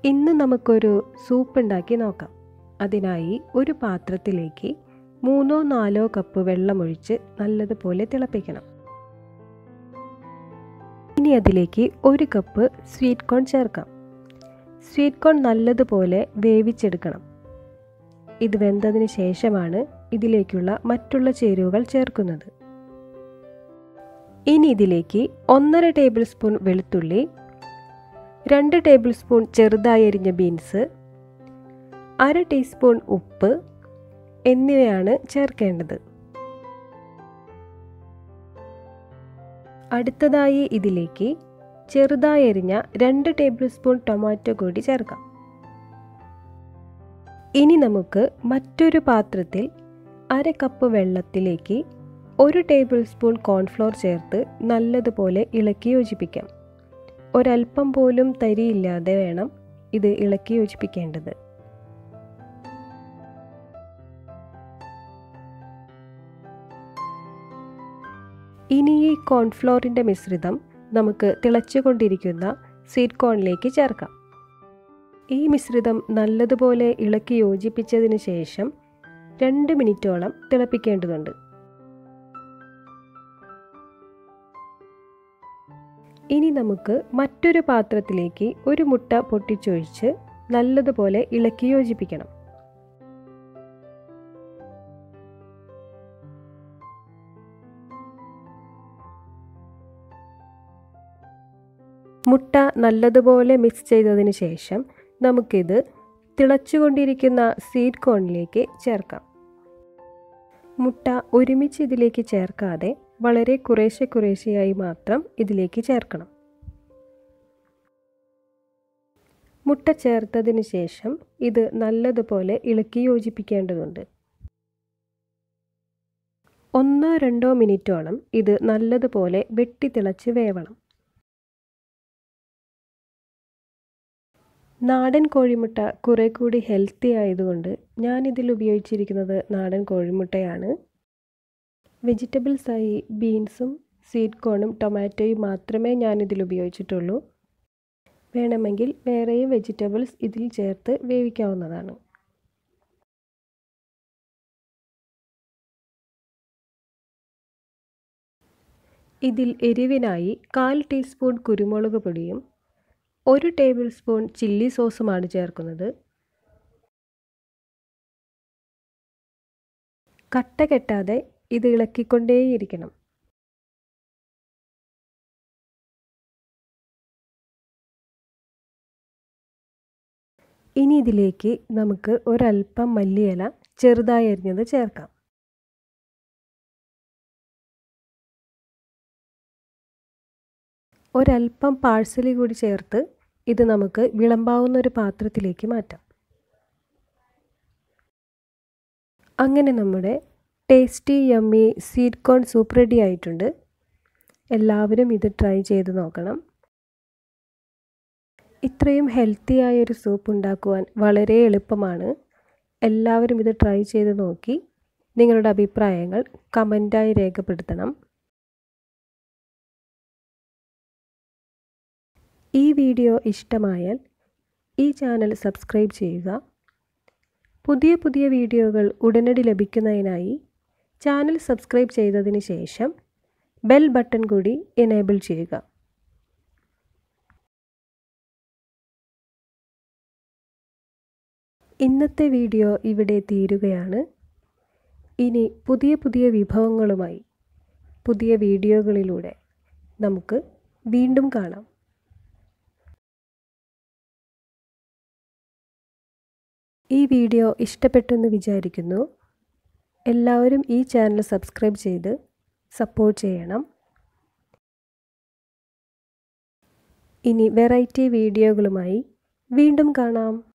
ഇന്ന് നമുക്കൊരു സൂപ്പ് ഉണ്ടാക്കി നോക്കാം അതിനായി ഒരു പാത്രത്തിലേക്ക് മൂന്നോ നാലോ കപ്പ് വെള്ളമൊഴിച്ച് നല്ലതുപോലെ തിളപ്പിക്കണം ഇനി അതിലേക്ക് ഒരു കപ്പ് സ്വീറ്റ് കോൺ ചേർക്കാം സ്വീറ്റ് കോൺ നല്ലതുപോലെ വേവിച്ചെടുക്കണം ഇത് വെന്തതിന് ശേഷമാണ് ഇതിലേക്കുള്ള മറ്റുള്ള ചേരുവകൾ ചേർക്കുന്നത് ഇനി ഇതിലേക്ക് ഒന്നര ടേബിൾ സ്പൂൺ വെളുത്തുള്ളി രണ്ട് ടേബിൾ സ്പൂൺ ചെറുതായി അരിഞ്ഞ ബീൻസ് അര ടീസ്പൂൺ ഉപ്പ് എന്നിവയാണ് ചേർക്കേണ്ടത് അടുത്തതായി ഇതിലേക്ക് ചെറുതായി അരിഞ്ഞ രണ്ട് ടേബിൾ സ്പൂൺ ടൊമാറ്റോ കൂടി ചേർക്കാം ഇനി നമുക്ക് മറ്റൊരു പാത്രത്തിൽ അര കപ്പ് വെള്ളത്തിലേക്ക് ഒരു ടേബിൾ സ്പൂൺ കോൺഫ്ലോർ ചേർത്ത് നല്ലതുപോലെ ഇളക്കി യോജിപ്പിക്കാം ഒരൽപ്പം പോലും തരിയില്ലാതെ വേണം ഇത് ഇളക്കി യോജിപ്പിക്കേണ്ടത് ഇനി ഈ കോൺഫ്ലോറിൻ്റെ മിശ്രിതം നമുക്ക് തിളച്ചുകൊണ്ടിരിക്കുന്ന സ്വീറ്റ് കോണിലേക്ക് ചേർക്കാം ഈ മിശ്രിതം നല്ലതുപോലെ ഇളക്കി യോജിപ്പിച്ചതിന് ശേഷം രണ്ട് മിനിറ്റോളം തിളപ്പിക്കേണ്ടതുണ്ട് ഇനി നമുക്ക് മറ്റൊരു പാത്രത്തിലേക്ക് ഒരു മുട്ട പൊട്ടിച്ചൊഴിച്ച് നല്ലതുപോലെ ഇളക്കി യോജിപ്പിക്കണം മുട്ട നല്ലതുപോലെ മിക്സ് ചെയ്തതിന് ശേഷം നമുക്കിത് തിളച്ചുകൊണ്ടിരിക്കുന്ന സീഡ് കോണിലേക്ക് ചേർക്കാം മുട്ട ഒരുമിച്ച് ഇതിലേക്ക് ചേർക്കാതെ വളരെ കുറേശ്ശെ കുറേശ്ശെയായി മാത്രം ഇതിലേക്ക് ചേർക്കണം മുട്ട ചേർത്തതിന് ശേഷം ഇത് നല്ലതുപോലെ ഇളക്കി യോജിപ്പിക്കേണ്ടതുണ്ട് ഒന്നോ രണ്ടോ മിനിറ്റോളം ഇത് നല്ലതുപോലെ വെട്ടിത്തിളച്ച് വേവണം നാടൻ കോഴിമുട്ട കുറേ കൂടി ഹെൽത്തി ആയതുകൊണ്ട് ഞാനിതിൽ ഉപയോഗിച്ചിരിക്കുന്നത് നാടൻ കോഴിമുട്ടയാണ് വെജിറ്റബിൾസായി ബീൻസും സ്വീറ്റ് കോണും ടൊമാറ്റോയും മാത്രമേ ഞാനിതിൽ ഉപയോഗിച്ചിട്ടുള്ളൂ വേണമെങ്കിൽ വേറെയും വെജിറ്റബിൾസ് ഇതിൽ ചേർത്ത് വേവിക്കാവുന്നതാണ് ഇതിൽ എരിവിനായി കാൽ ടീസ്പൂൺ കുരുമുളക് പൊടിയും ഒരു ടേബിൾ സ്പൂൺ ചില്ലി സോസുമാണ് ചേർക്കുന്നത് കട്ട കെട്ടാതെ ഇത് ഇളക്കിക്കൊണ്ടേയിരിക്കണം ഇനി ഇതിലേക്ക് നമുക്ക് ഒരൽപ്പം മല്ലിയില ചെറുതായി അരിഞ്ഞത് ചേർക്കാം ഒരൽപ്പം പാഴ്സലി കൂടി ചേർത്ത് ഇത് നമുക്ക് വിളമ്പാവുന്ന ഒരു പാത്രത്തിലേക്ക് മാറ്റാം അങ്ങനെ നമ്മുടെ tasty yummy sweet corn soup ready ആയിട്ടുണ്ട് എല്ലാവരും ഇത് ട്രൈ ചെയ്ത് നോക്കണം ഇത്രയും ഹെൽത്തി ആയൊരു സൂപ്പ് ഉണ്ടാക്കുവാൻ വളരെ എളുപ്പമാണ് എല്ലാവരും ഇത് ട്രൈ ചെയ്ത് നോക്കി നിങ്ങളുടെ അഭിപ്രായങ്ങൾ കമൻറ്റായി രേഖപ്പെടുത്തണം ഈ വീഡിയോ ഇഷ്ടമായാൽ ഈ ചാനൽ സബ്സ്ക്രൈബ് ചെയ്യുക പുതിയ പുതിയ വീഡിയോകൾ ഉടനടി ലഭിക്കുന്നതിനായി ചാനൽ സബ്സ്ക്രൈബ് ചെയ്തതിന് ശേഷം ബെൽ ബട്ടൺ കൂടി എനേബിൾ ചെയ്യുക ഇന്നത്തെ വീഡിയോ ഇവിടെ തീരുകയാണ് ഇനി പുതിയ പുതിയ വിഭവങ്ങളുമായി പുതിയ വീഡിയോകളിലൂടെ നമുക്ക് വീണ്ടും കാണാം ഈ വീഡിയോ ഇഷ്ടപ്പെട്ടെന്ന് വിചാരിക്കുന്നു എല്ലാവരും ഈ ചാനൽ സബ്സ്ക്രൈബ് ചെയ്ത് സപ്പോർട്ട് ചെയ്യണം ഇനി വെറൈറ്റി വീഡിയോകളുമായി വീണ്ടും കാണാം